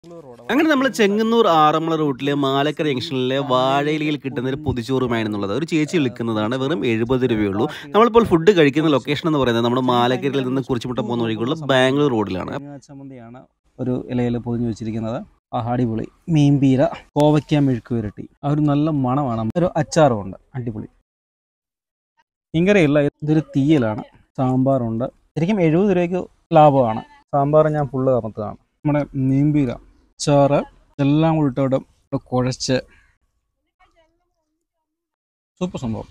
അങ്ങനെ നമ്മൾ ചെങ്ങന്നൂർ ആറന്മുള റൂട്ടിലെ മാലക്കര ജംഗ്ഷനിലെ വാഴയിലയിൽ കിട്ടുന്ന ഒരു പൊതിച്ചോറുമായെന്നുള്ളത് ഒരു ചേച്ചി വിളിക്കുന്നതാണ് വെറും എഴുപത് രൂപയുള്ളൂ നമ്മളിപ്പോൾ ഫുഡ് കഴിക്കുന്ന ലൊക്കേഷൻ എന്ന് പറയുന്നത് നമ്മുടെ മാലക്കരയിൽ നിന്ന് കുറിച്ചുമുട്ടം പോകുന്ന വഴിക്കുള്ള ബാംഗ്ലൂർ റോഡിലാണ് ചമ്മന്തിയാണ് ഒരു ഇലയിൽ പൊതിഞ്ഞു വെച്ചിരിക്കുന്നത് ആ അടിപൊളി മീൻപീര കോവയ്ക്ക മെഴുക്ക് പുരട്ടി ആ ഒരു നല്ല മണമാണ് ഒരു അച്ചാറും ഉണ്ട് അടിപൊളി മീൻകറിയില്ല ഇതൊരു തീയലാണ് സാമ്പാറുണ്ട് ശരിക്കും എഴുപത് രൂപയ്ക്ക് ലാഭമാണ് സാമ്പാർ ഞാൻ ഫുള്ള് കമത്തതാണ് നമ്മുടെ മീൻപീര അച്ചാറ് എല്ലാം കൂടി ഇട്ടോടെ കുഴച്ച് സൂപ്പർ സംഭവം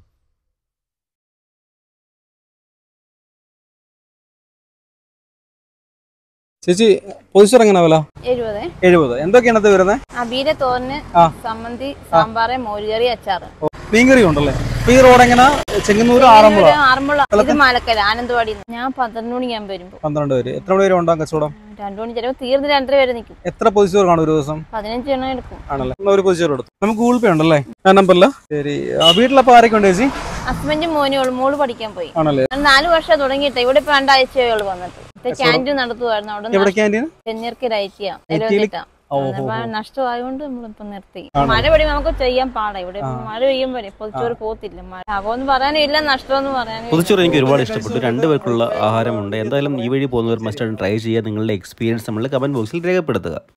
ചേച്ചി പൊതിച്ചോറ് എങ്ങനെ വില എഴുപത് എഴുപത് എന്തൊക്കെയാണ് ഇത് വരുന്നത് അബീര തോരന് ആ. സമ്മന്തി സാമ്പാറ് മോരുകറി അച്ചാറ് മീൻകറി ഉണ്ടല്ലേ അപ്പൊ ഈ റോഡ് എങ്ങനെ ചെങ്ങന്നൂർ ആറന്മുള ഒരു ആറന്മുള ഇത് മാലക്കര ആനന്ദവാടി ഞാൻ പന്ത്രണ്ട് മണിയാകുമ്പോൾ വരുമ്പോ പന്ത്രണ്ട് പേര് എത്ര മണി വരെ ഉണ്ടാകും കച്ചവടം രണ്ടു മണി ചിലപ്പോൾ തീർന്ന് രണ്ടര വരെ നിൽക്കും എത്ര പൊതിച്ചോറ് കാണും ഒരു ദിവസം പതിനഞ്ച് എണ്ണം എടുക്കും ആണല്ലേ എന്നാ ഒരു പൊതിച്ചോറ് എടുത്തു നമുക്ക് ഗൂഗിൾ പേ ഉണ്ടല്ലേ ആ നമ്പറില്ല ശരി ആ വീട്ടിലപ്പോ ആരൊക്കെ ഉണ്ട് ചേച്ചി ഹസ്ബൻഡും മോനും മോള് പഠിക്കാൻ പോയി ആണല്ലേ ഞാൻ നാല് വർഷം തുടങ്ങിയിട്ട് ഇവിടെ ഇപ്പൊ രണ്ടാഴ്ചയേ ഉള്ളൂ വന്നിട്ട് ക്യാൻറ്റീൻ നടത്തുമായിരുന്നു അവിടെ എവിടെ ക്യാൻറ്റീൻ ചെന്നീർക്ക് റൈറ്റിയാ ഐറ്റിയില്? നിലവന്നിട്ടാ ഓ, ഓ, ഓ. നഷ്ടമായതുകൊണ്ട് നമ്മളിപ്പോ നിർത്തി മഴ പെയ്യുമ്പോൾ നമുക്ക് ചെയ്യാൻ പാടാ ഇവിടെ ഇപ്പൊ മഴ പെയ്യുമ്പോഴേ പൊതിച്ചോറ് പോത്തില്ല മഴ ലാഭമൊന്നും പറയാനും ഇല്ല നഷ്ടമൊന്നും പറയാനും ഇല്ല. പൊതിച്ചോറ് എനിക്ക് ഒരുപാട് ഇഷ്ടപ്പെട്ടു രണ്ട് പേർക്കുള്ള ആഹാരമുണ്ട് എന്തായാലും ഈ വഴി പോകുന്നവർ മസ്റ്റ് ട്രൈ ചെയ്യുക നിങ്ങളുടെ എക്സ്പീരിയൻസ് നമ്മൾ കമന്റ് ബോക്സിൽ രേഖപ്പെടുത്തുക